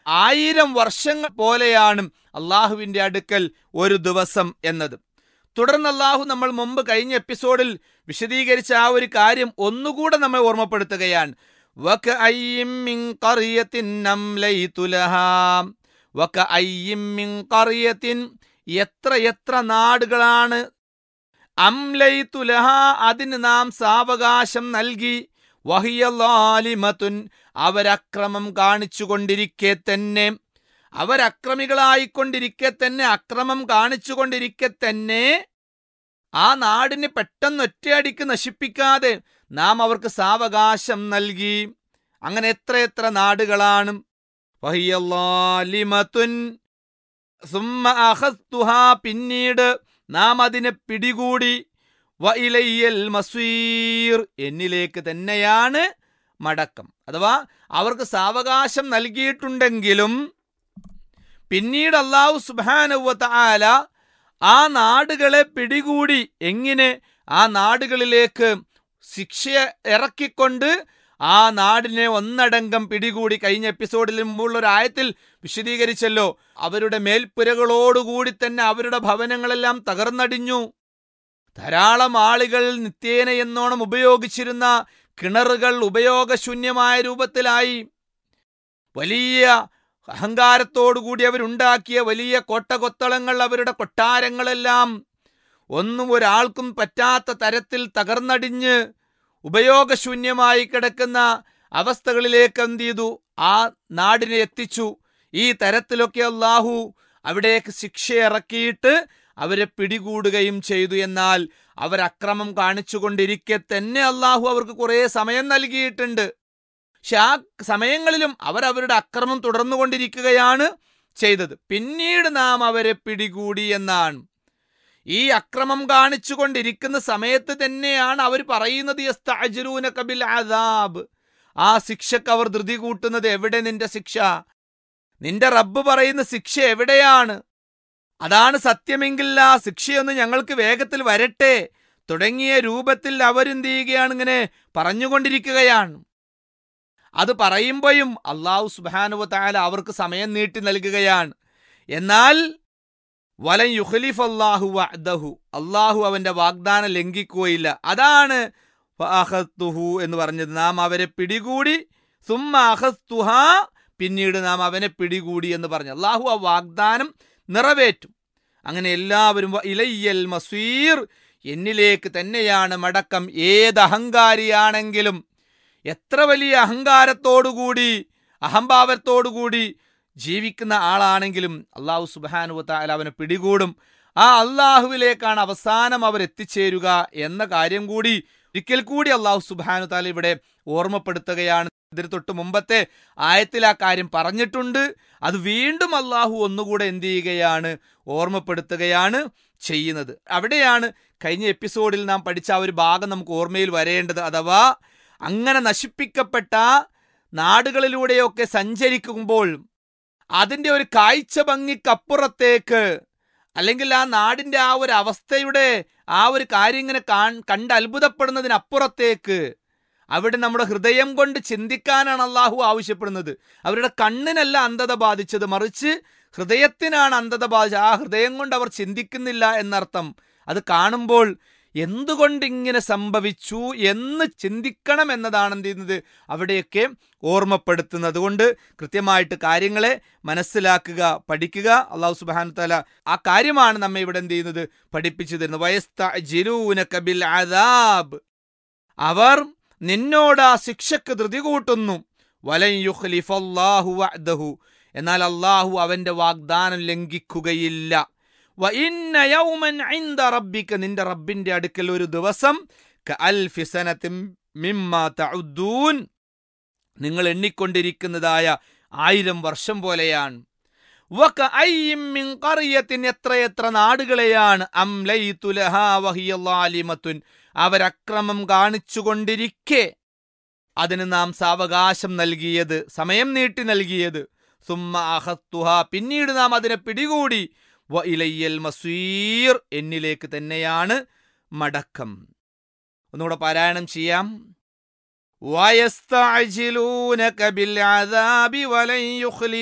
ആയിരം വർഷങ്ങൾ പോലെയാണ് അള്ളാഹുവിന്റെ അടുക്കൽ ഒരു ദിവസം എന്നത് തുടർന്ന് അള്ളാഹു നമ്മൾ മുമ്പ് കഴിഞ്ഞ എപ്പിസോഡിൽ വിശദീകരിച്ച ആ ഒരു കാര്യം ഒന്നുകൂടെ നമ്മെ ഓർമ്മപ്പെടുത്തുകയാണ് وكأي من قرية أمليت لها وكأي من قرية എത്ര എത്ര നാടുകളാണ് അംലൈതുലഹ അതിന് നാം സാവകാശം നൽകി വഹിയലാലിമത്തുൻ അവരക്രമം കാണിച്ചുകൊണ്ടിരിക്കെ തന്നെ അവരക്രമികളായിക്കൊണ്ടിരിക്കെ തന്നെ അക്രമം കാണിച്ചുകൊണ്ടിരിക്കെ തന്നെ ആ നാടിനെ പെട്ടെന്ന് ഒറ്റയടിക്ക് നശിപ്പിക്കാതെ നാം അവർക്ക് സാവകാശം നൽകി അങ്ങനെ എത്ര എത്ര നാടുകളാണ് വഹിയല്ലാലിമത്തുൻ സുമ്മ അഖസ്തുഹാ പിന്നീട് നാം അതിനെ പിടികൂടി വ ഇലയ്യൽ മസീർ എന്നിലേക്ക് തന്നെയാണ് മടക്കം അഥവാ അവർക്ക് സാവകാശം നൽകിയിട്ടുണ്ടെങ്കിലും പിന്നീട് അള്ളാഹു സുബാനുവത്ത ആല ആ നാടുകളെ പിടികൂടി എങ്ങനെ ആ നാടുകളിലേക്ക് ശിക്ഷ ഇറക്കിക്കൊണ്ട് ആ നാടിനെ ഒന്നടങ്കം പിടികൂടി കഴിഞ്ഞ എപ്പിസോഡിൽ മുമ്പുള്ള ഒരു ആയത്തിൽ വിശദീകരിച്ചല്ലോ അവരുടെ മേൽപ്പുരകളോടുകൂടി തന്നെ അവരുടെ ഭവനങ്ങളെല്ലാം തകർന്നടിഞ്ഞു ധാരാളം ആളുകൾ നിത്യേന എന്നോണം ഉപയോഗിച്ചിരുന്ന കിണറുകൾ ഉപയോഗശൂന്യമായ രൂപത്തിലായി വലിയ അഹങ്കാരത്തോടുകൂടി അവരുണ്ടാക്കിയ വലിയ കോട്ടകൊത്തളങ്ങൾ അവരുടെ കൊട്ടാരങ്ങളെല്ലാം ഒന്നും ഒരാൾക്കും പറ്റാത്ത തരത്തിൽ തകർന്നടിഞ്ഞ് ഉപയോഗശൂന്യമായി കിടക്കുന്ന അവസ്ഥകളിലേക്ക് എന്ത് ചെയ്തു ആ നാടിനെ എത്തിച്ചു ഈ തരത്തിലൊക്കെ അള്ളാഹു അവിടേക്ക് ശിക്ഷ ഇറക്കിയിട്ട് അവരെ പിടികൂടുകയും ചെയ്തു എന്നാൽ അവർ അക്രമം കാണിച്ചുകൊണ്ടിരിക്കെ തന്നെ അള്ളാഹു അവർക്ക് കുറേ സമയം നൽകിയിട്ടുണ്ട് പക്ഷെ ആ സമയങ്ങളിലും അവർ അവരുടെ അക്രമം തുടർന്നുകൊണ്ടിരിക്കുകയാണ് ചെയ്തത് പിന്നീട് നാം അവരെ പിടികൂടി എന്നാണ് ഈ അക്രമം കാണിച്ചുകൊണ്ടിരിക്കുന്ന സമയത്ത് തന്നെയാണ് അവർ പറയുന്നത് യസ്തഅജ്ലൂന കബിൽ അദാബ് ആ ശിക്ഷക്ക് അവർ ധൃതി കൂട്ടുന്നത് എവിടെ നിന്റെ ശിക്ഷ നിന്റെ റബ്ബ് പറയുന്ന ശിക്ഷ എവിടെയാണ് അതാണ് സത്യമെങ്കിൽ ആ ശിക്ഷയൊന്ന് ഞങ്ങൾക്ക് വേഗത്തിൽ വരട്ടെ തുടങ്ങിയ രൂപത്തിൽ അവരെന്ത് ചെയ്യുകയാണ് ഇങ്ങനെ പറഞ്ഞുകൊണ്ടിരിക്കുകയാണ് അത് പറയുമ്പോഴും അള്ളാഹു സുബാനുവ താല അവർക്ക് സമയം നീട്ടി നൽകുകയാണ് എന്നാൽ വലൻ യുഖലിഫ് അള്ളാഹു വഅദഹു അള്ളാഹു അവന്റെ വാഗ്ദാനം ലംഘിക്കുകയില്ല അതാണ് ഫഅഖദ്തുഹു എന്ന് പറഞ്ഞത് നാം അവരെ പിടികൂടി സുമ്മ അഖസ്തുഹ പിന്നീട് നാം അവനെ പിടികൂടി എന്ന് പറഞ്ഞു അള്ളാഹു ആ വാഗ്ദാനം നിറവേറ്റും അങ്ങനെ എല്ലാവരും വ ഇലയ്യൽ മസീർ എന്നിലേക്ക് തന്നെയാണ് മടക്കം ഏത് അഹങ്കാരിയാണെങ്കിലും എത്ര വലിയ അഹങ്കാരത്തോടുകൂടി അഹംഭാവത്തോടുകൂടി ജീവിക്കുന്ന ആളാണെങ്കിലും അള്ളാഹു സുബാനുവത്താല അവനെ പിടികൂടും ആ അള്ളാഹുവിലേക്കാണ് അവസാനം അവർ എത്തിച്ചേരുക എന്ന കാര്യം കൂടി ഒരിക്കൽ കൂടി അള്ളാഹു സുബാനു താല ഇവിടെ ഓർമ്മപ്പെടുത്തുകയാണ് ഇതിന് തൊട്ട് മുമ്പത്തെ ആയത്തിൽ ആ കാര്യം പറഞ്ഞിട്ടുണ്ട് അത് വീണ്ടും അള്ളാഹു ഒന്നുകൂടെ എന്ത് ചെയ്യുകയാണ് ഓർമ്മപ്പെടുത്തുകയാണ് ചെയ്യുന്നത് അവിടെയാണ് കഴിഞ്ഞ എപ്പിസോഡിൽ നാം പഠിച്ച ആ ഒരു ഭാഗം നമുക്ക് ഓർമ്മയിൽ വരേണ്ടത് അഥവാ അങ്ങനെ നശിപ്പിക്കപ്പെട്ട നാടുകളിലൂടെയൊക്കെ സഞ്ചരിക്കുമ്പോൾ അതിൻ്റെ ഒരു കാഴ്ച ഭംഗിക്കപ്പുറത്തേക്ക് അല്ലെങ്കിൽ ആ നാടിൻ്റെ ആ ഒരു അവസ്ഥയുടെ ആ ഒരു കാര്യം ഇങ്ങനെ കണ്ട് അത്ഭുതപ്പെടുന്നതിനപ്പുറത്തേക്ക് അവിടെ നമ്മുടെ ഹൃദയം കൊണ്ട് ചിന്തിക്കാനാണ് അള്ളാഹു ആവശ്യപ്പെടുന്നത് അവരുടെ കണ്ണിനല്ല അന്ധത ബാധിച്ചത് മറിച്ച് ഹൃദയത്തിനാണ് അന്ധത ബാധിച്ചത് ആ ഹൃദയം കൊണ്ട് അവർ ചിന്തിക്കുന്നില്ല എന്നർത്ഥം അത് കാണുമ്പോൾ എന്തുകൊണ്ട് ഇങ്ങനെ സംഭവിച്ചു എന്ന് ചിന്തിക്കണം എന്നതാണ് എന്ത് ചെയ്യുന്നത് അവിടെയൊക്കെ ഓർമ്മപ്പെടുത്തുന്നത് കൊണ്ട് കൃത്യമായിട്ട് കാര്യങ്ങളെ മനസ്സിലാക്കുക പഠിക്കുക അള്ളാഹു സുബാൻ തല ആ കാര്യമാണ് നമ്മെ ഇവിടെ എന്ത് ചെയ്യുന്നത് പഠിപ്പിച്ചു തരുന്നത് വയസ്തൂനബിൽ അദാബ് അവർ നിന്നോട് ആ ശിക്ഷക്ക് ധൃതി കൂട്ടുന്നു വലൻ യുഖ്ലിഫല്ലാഹു വഅദഹു എന്നാൽ അള്ളാഹു അവന്റെ വാഗ്ദാനം ലംഘിക്കുകയില്ല വ ഇന്ന യൗമൻ ഇൻദ റബ്ബിക നിന്റെ റബ്ബിന്റെ അടുക്കൽ ഒരു ദിവസം കഅൽഫി സനത്തിൻ മിമ്മ തഉദ്ദൂൻ നിങ്ങൾ എണ്ണിക്കൊണ്ടിരിക്കുന്നതായ ആയിരം വർഷം പോലെയാണ് വകഅയ്യിൻ മിൻ ഖറിയത്തിൻ എത്രയെത്ര നാടുകളെയാണ് അംലൈതു ലഹാ വഹിയ ളാലിമത്തുൻ അവരക്രമം കാണിച്ചുകൊണ്ടിരിക്കെ അതിന് നാം സാവകാശം നൽകിയത് സമയം നീട്ടി നൽകിയത് സുമ്മ അഹത്തുഹ പിന്നീട് നാം അതിനെ പിടികൂടി വ ഇലയ്യൽ മസീർ എന്നിലേക്ക് തന്നെയാണ് മടക്കം ഒന്നുകൂടെ പാരായണം ചെയ്യാം ويستعجلونك بالعذاب ولن يخلف